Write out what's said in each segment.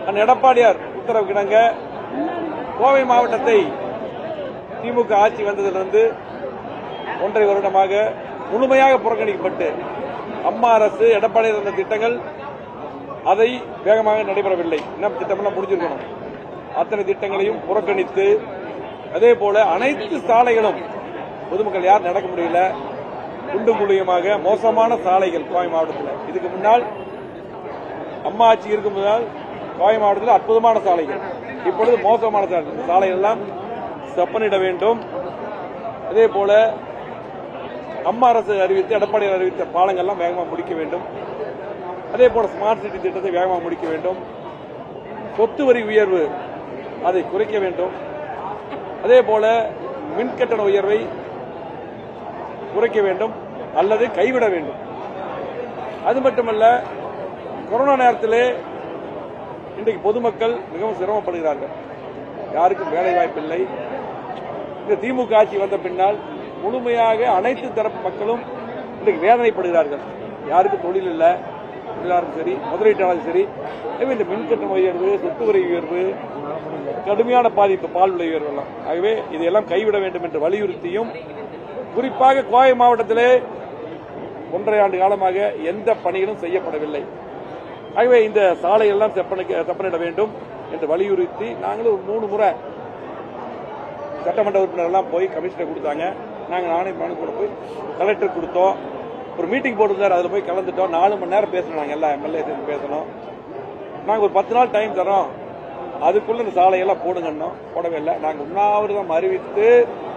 அந்த எடப்பாடியார் உத்தரவு கிணங்க கோவை மாவட்டத்தை திமுக ஆட்சி வந்ததிலிருந்து ஒன்றரை வருடமாக முழுமையாக புறக்கணிக்கப்பட்டு அம்மா அரசு எடப்பாடியார் இருந்த திட்டங்கள் அதை வேகமாக நடைபெறவில்லை இன்னும் திட்டமெல்லாம் முடிஞ்சிருக்கணும் அத்தனை திட்டங்களையும் புறக்கணித்து அதே போல அனைத்து சாலைகளும் பொதுமக்கள் யார் நடக்க முடியல குண்டும் குழியுமாக மோசமான சாலைகள் கோவை மாவட்டத்தில் இதுக்கு முன்னால் அம்மா ஆட்சி இருக்கும் முன்னால் கோவை மாவட்டத்தில் அற்புதமான சாலைகள் இப்பொழுது மோசமான சாலைகள் இந்த சாலையெல்லாம் செப்பனிட வேண்டும் அதே போல அம்மா அரசு அறிவித்து எடப்பாடியார் அறிவித்த பாலங்கள்லாம் வேகமாக முடிக்க வேண்டும் அதே போல ஸ்மார்ட் சிட்டி திட்டத்தை வேகமாக முடிக்க வேண்டும் சொத்து வரி உயர்வு அதை குறைக்க வேண்டும் அதே போல மின் கட்டண உயர்வை குறைக்க வேண்டும் அல்லது கைவிட வேண்டும் அது மட்டுமல்ல கொரோனா நேரத்திலே இன்றைக்கு பொதுமக்கள் மிகவும் சிரமப்படுகிறார்கள் யாருக்கும் வேலை வாய்ப்பில்லை இந்த திமுக ஆட்சி வந்த பின்னால் முழுமையாக அனைத்து தரப்பு மக்களும் இன்றைக்கு வேதனைப்படுகிறார்கள் யாருக்கும் தொழில் இல்லை தொழிலாளரும் சரி முதலீட்டாளரும் சரி எனவே இந்த மின்கட்டண உயர்வு சொத்து வரி உயர்வு கடுமையான பாதிப்பு பால் விலை உயர்வு எல்லாம் ஆகவே இதையெல்லாம் கைவிட வேண்டும் என்று வலியுறுத்தியும் குறிப்பாக கோவை மாவட்டத்திலே ஒன்றரை ஆண்டு காலமாக எந்த பணிகளும் செய்யப்படவில்லை ஆகவே இந்த சாலையெல்லாம் செப்பனிக்க செப்பனிட வேண்டும் என்று வலியுறுத்தி நாங்களும் ஒரு மூணு முறை சட்டமன்ற உறுப்பினர்லாம் போய் கமிஷனர் கொடுத்தாங்க நாங்கள் நானே மனு கூட போய் கலெக்டர் கொடுத்தோம் ஒரு மீட்டிங் போட்டிருந்தார் அதில் போய் கலந்துட்டோம் நாலு மணி நேரம் பேசணும் நாங்கள் எல்லா எம்எல்ஏ சேர்ந்து பேசணும் நாங்கள் ஒரு பத்து நாள் டைம் தரோம் அதுக்குள்ள இந்த சாலையெல்லாம் போடுங்கன்னோம் போடவே இல்லை நாங்கள் உண்ணாவிரதம் அறிவித்து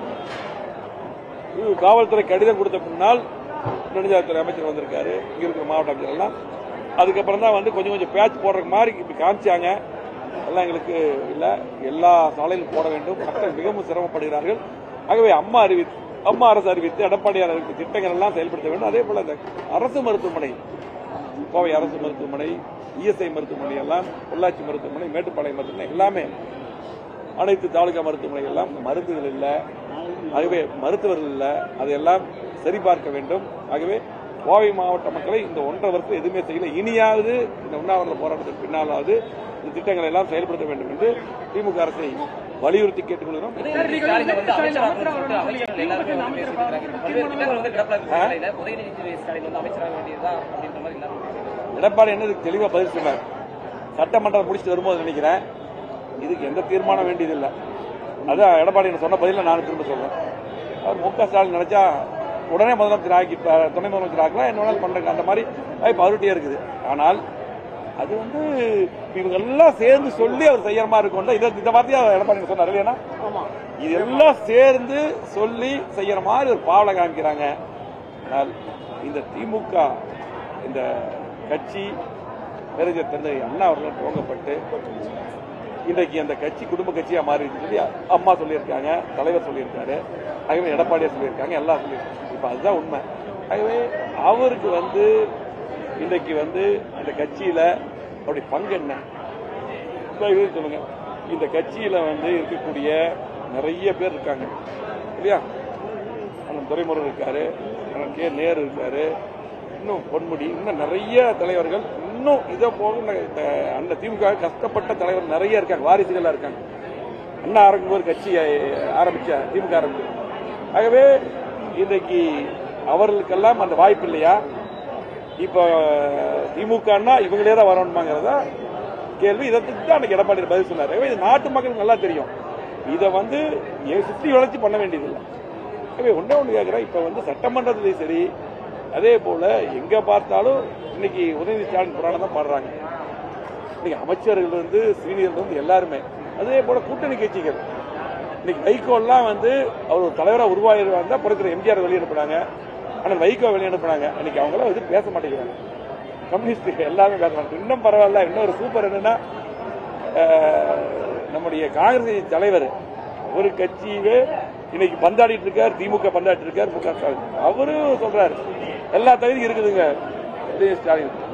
இது காவல்துறை கடிதம் கொடுத்த பின்னால் நெடுஞ்சாலைத்துறை அமைச்சர் வந்திருக்காரு இங்க இருக்கிற மாவட்ட அமைச்சர் எல்லாம் அதுக்கப்புறம் தான் வந்து கொஞ்சம் கொஞ்சம் பேட்ச் போடுறதுக்கு மாதிரி இப்படி காமிச்சாங்க எல்லாம் எங்களுக்கு இல்ல எல்லா சாலையிலும் போட வேண்டும் மக்கள் மிகவும் சிரமப்படுகிறார்கள் ஆகவே அம்மா அறிவித்து அம்மா அரசு அறிவித்து எடப்பாடியார் அறிவித்த திட்டங்கள் எல்லாம் செயல்படுத்த வேண்டும் அதே போல இந்த அரசு மருத்துவமனை கோவை அரசு மருத்துவமனை இஎஸ்ஐ மருத்துவமனை எல்லாம் பொள்ளாச்சி மருத்துவமனை மேட்டுப்பாளையம் மருத்துவமனை எல்லாமே அனைத்து தாலுகா மருத்துவமனை எல்லாம் மருந்துகள் இல்லை ஆகவே மருத்துவர்கள் இல்லை அதையெல்லாம் சரிபார்க்க வேண்டும் ஆகவே கோவை மாவட்ட மக்களை இந்த ஒன்றரை வருஷம் எதுவுமே செய்யல இனியாவது இந்த உண்ணாவிரத போராட்டத்திற்கு பின்னாலாவது இந்த திட்டங்களை எல்லாம் செயல்படுத்த வேண்டும் என்று திமுக அரசை வலியுறுத்தி கேட்டுக்கொள்கிறோம் ஸ்டாலினை வந்து அமைச்சராகணும்னு சொல்லிட்டு அமைச்சர்கள் எல்லாருமே வந்து பேசிட்டு இருக்காங்க. பல்வேறு திட்டங்கள் வந்து கிடப்பில் இருக்கு நிலையில உதயநிதி ஸ்டாலின் வந்து அமைச்சராக வேண்டியதுதான் அப்படின்ற மாதிரி எல்லாரும் பேசிட்டு எடப்பாடி என்ன இதுக்கு தெளிவா பதில் சொன்னார் சட்டமன்றம் முடிச்சுட்டு வரும்போது நினைக்கிறேன் இதுக்கு எந்த தீர்மானம் வேண்டியதில்லை அதான் எடப்பாடி என்ன சொன்ன பதில நான் திரும்ப சொல்றேன் அவர் மு க ஸ்டாலின் நினைச்சா உடனே முதலமைச்சர் ஆக்கி அஹ், துணை முதலமைச்சர் ஆக்கலாம் என்ன வேணாலும் பண்றாங்க அந்த மாதிரி வாய்ப்பு அவர்கிட்டயே இருக்குது ஆனால் அது வந்து இவங்க எல்லாம் சேர்ந்து சொல்லி அவர் செய்யற மாதிரி இருக்கும் இதை இந்த வார்த்தையா எடப்பாடி சொன்னார் இல்லையா இதெல்லாம் சேர்ந்து சொல்லி செய்யற மாதிரி ஒரு பாவலை காமிக்கிறாங்க ஆனால் இந்த திமுக இந்த கட்சி பேரறிஞர் தந்தை அண்ணா அவர்கள் துவங்கப்பட்டு இன்றைக்கு அந்த கட்சி குடும்ப கட்சியா மாறிடுச்சு சொல்லி அம்மா சொல்லியிருக்காங்க தலைவர் சொல்லியிருக்காரு ஆகவே எடப்பாடியார் சொல்லியிருக்காங்க எல்லாம் சொல்லியிருக்காங்க இப்ப அதுதான் உண்மை ஆகவே அவருக்கு வந்து இன்றைக்கு வந்து இந்த கட்சியில அப்படி பங்கு என்ன தயவு செய்து சொல்லுங்க இந்த கட்சியில வந்து இருக்கக்கூடிய நிறைய பேர் இருக்காங்க இல்லையா அண்ணன் துரைமுருகன் இருக்காரு அண்ணன் கே நேரு இருக்காரு இன்னும் பொன்முடி இன்னும் நிறைய தலைவர்கள் இன்னும் இதை போக இந்த- இந்த அந்த திமுக கஷ்டப்பட்ட தலைவர் நிறைய இருக்காங்க வாரிசுகளா இருக்காங்க அண்ணா ஆரம்பிக்கும் ஒரு கட்சி அஹ், ஆரம்பிச்ச திமுக ஆரம்பிச்சு ஆகவே இன்றைக்கு அவர்களுக்கெல்லாம் அந்த வாய்ப்பு இல்லையா இப்போ திமுகன்னா இவங்களே தான் வரணுமாங்கிறதா கேள்வி இதற்கு தான் அன்னைக்கு எடப்பாடி பதில் சொன்னார் ஆகவே இது நாட்டு மக்களுக்கு நல்லா தெரியும் இதை வந்து எ- சுத்தி வளைச்சு பண்ண வேண்டியதில்லை ஆகவே ஒண்ணே ஒன்று கேட்குறேன் இப்போ வந்து சட்டமன்றத்திலையும் சரி அதே போல எங்க பார்த்தாலும் இன்னைக்கு உதயநிதி ஸ்டாலின் புராணம் தான் பாடுறாங்க இன்னைக்கு அமைச்சர்கள் வந்து சீனியர்கள் வந்து எல்லாருமே அதே போல கூட்டணி கட்சிகள் இன்னைக்கு வைகோல்லாம் வந்து அவர் ஒரு தலைவராக உருவாயிருந்தா புறத்துல எம்ஜிஆர் வெளியே அனுப்புனாங்க ஆனால் வைகோ வெளியே அனுப்புனாங்க இன்னைக்கு அவங்களாம் எதுவும் பேச மாட்டேங்கிறாங்க கம்யூனிஸ்ட் எல்லாமே பேச மாட்டாங்க இன்னும் பரவாயில்ல இன்னொரு சூப்பர் என்னன்னா அஹ், நம்முடைய காங்கிரஸ் தலைவர் ஒரு கட்சியவே இன்னைக்கு பந்தாடிட்டு இருக்கார் திமுக பந்தாடிட்டு இருக்கார் மு க ஸ்டாலின் அவரும் சொல்றாரு எல்லா தகுதியும் இருக்குதுங்க உதய ஸ்டாலின்